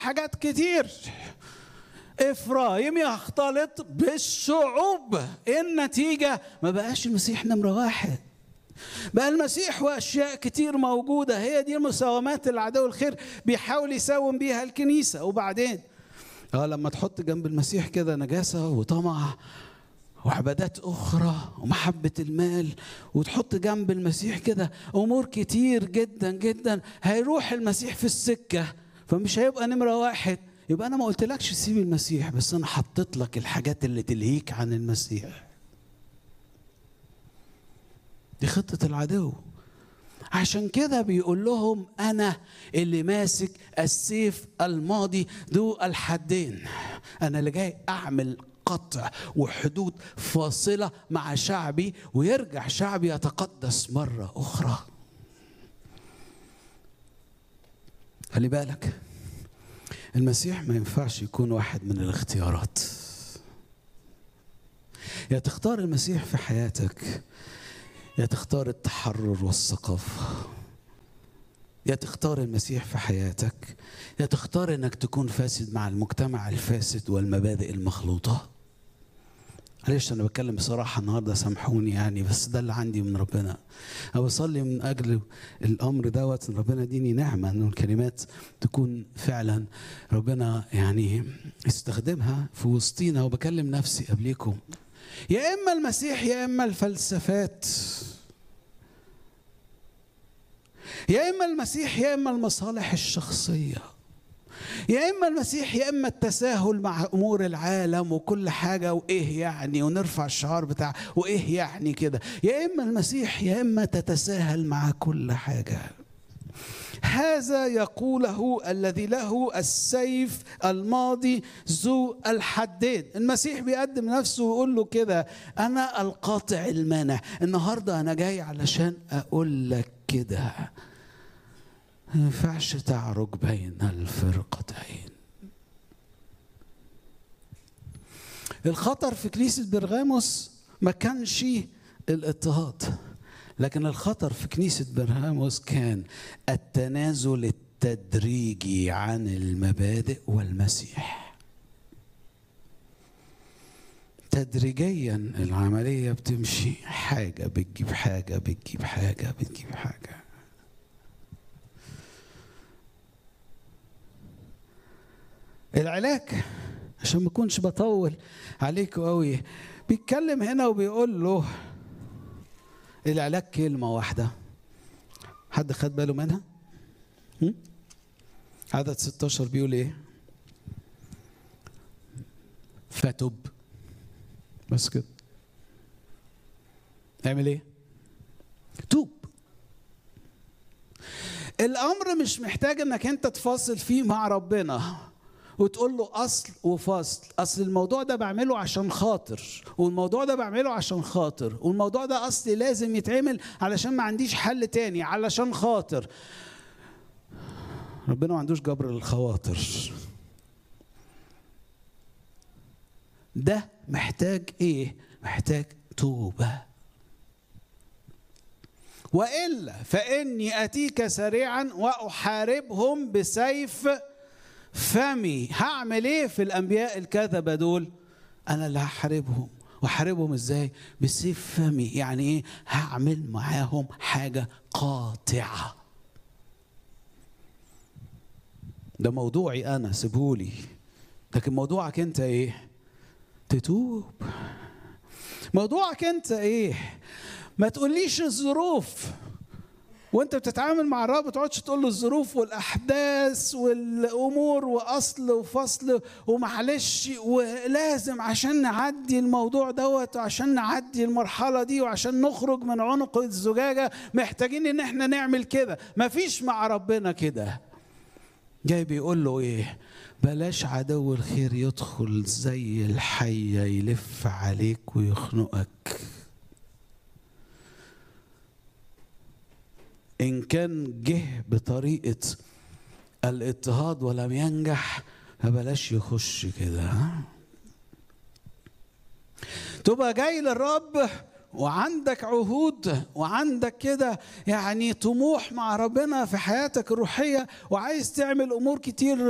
حاجات كتير افرايم يختلط بالشعوب النتيجه ما بقاش المسيح نمره واحد بقى المسيح واشياء كتير موجوده هي دي المساومات اللي عدو الخير بيحاول يساوم بيها الكنيسه وبعدين اه لما تحط جنب المسيح كده نجاسه وطمع وعبادات اخرى ومحبه المال وتحط جنب المسيح كده امور كتير جدا جدا هيروح المسيح في السكه فمش هيبقى نمره واحد يبقى انا ما قلتلكش سيب المسيح بس انا حطيت لك الحاجات اللي تلهيك عن المسيح دي خطه العدو عشان كده بيقول لهم انا اللي ماسك السيف الماضي ذو الحدين انا اللي جاي اعمل قطع وحدود فاصله مع شعبي ويرجع شعبي يتقدس مره اخرى خلي بالك المسيح ما ينفعش يكون واحد من الاختيارات يا تختار المسيح في حياتك يا تختار التحرر والثقافة يا تختار المسيح في حياتك يا تختار انك تكون فاسد مع المجتمع الفاسد والمبادئ المخلوطة معلش انا بتكلم بصراحه النهارده سامحوني يعني بس ده اللي عندي من ربنا انا بصلي من اجل الامر دوت ان ربنا يديني نعمه انه الكلمات تكون فعلا ربنا يعني يستخدمها في وسطينا وبكلم نفسي قبليكم يا اما المسيح يا اما الفلسفات يا اما المسيح يا اما المصالح الشخصيه يا اما المسيح يا اما التساهل مع امور العالم وكل حاجه وايه يعني ونرفع الشعار بتاع وايه يعني كده يا اما المسيح يا اما تتساهل مع كل حاجه هذا يقوله الذي له السيف الماضي ذو الحدين المسيح بيقدم نفسه ويقول له كده انا القاطع المانع النهارده انا جاي علشان اقول لك كده ما ينفعش تعرج بين الفرقتين الخطر في كنيسة برغاموس ما كانش الاضطهاد لكن الخطر في كنيسة برغاموس كان التنازل التدريجي عن المبادئ والمسيح تدريجيا العملية بتمشي حاجة بتجيب حاجة بتجيب حاجة بتجيب حاجة العلاج عشان ما اكونش بطول عليكم قوي بيتكلم هنا وبيقول له العلاج كلمه واحده حد خد باله منها هم؟ عدد 16 بيقول ايه فتب بس كده اعمل ايه توب الامر مش محتاج انك انت تفاصل فيه مع ربنا وتقول له اصل وفصل اصل الموضوع ده بعمله عشان خاطر والموضوع ده بعمله عشان خاطر والموضوع ده اصلي لازم يتعمل علشان ما عنديش حل تاني علشان خاطر ربنا ما عندوش جبر للخواطر ده محتاج ايه محتاج توبه والا فاني اتيك سريعا واحاربهم بسيف فمي هعمل ايه في الانبياء الكذبه دول انا اللي هحاربهم واحاربهم ازاي بسيف فمي يعني ايه هعمل معاهم حاجه قاطعه ده موضوعي انا سيبهولي لكن موضوعك انت ايه تتوب موضوعك انت ايه ما تقوليش الظروف وانت بتتعامل مع الرب ما تقعدش تقول له الظروف والاحداث والامور واصل وفصل ومعلش ولازم عشان نعدي الموضوع دوت وعشان نعدي المرحله دي وعشان نخرج من عنق الزجاجه محتاجين ان احنا نعمل كده مفيش مع ربنا كده جاي بيقول له ايه بلاش عدو الخير يدخل زي الحيه يلف عليك ويخنقك إن كان جه بطريقة الاضطهاد ولم ينجح فبلاش يخش كده تبقى جاي للرب وعندك عهود وعندك كده يعني طموح مع ربنا في حياتك الروحية وعايز تعمل أمور كتير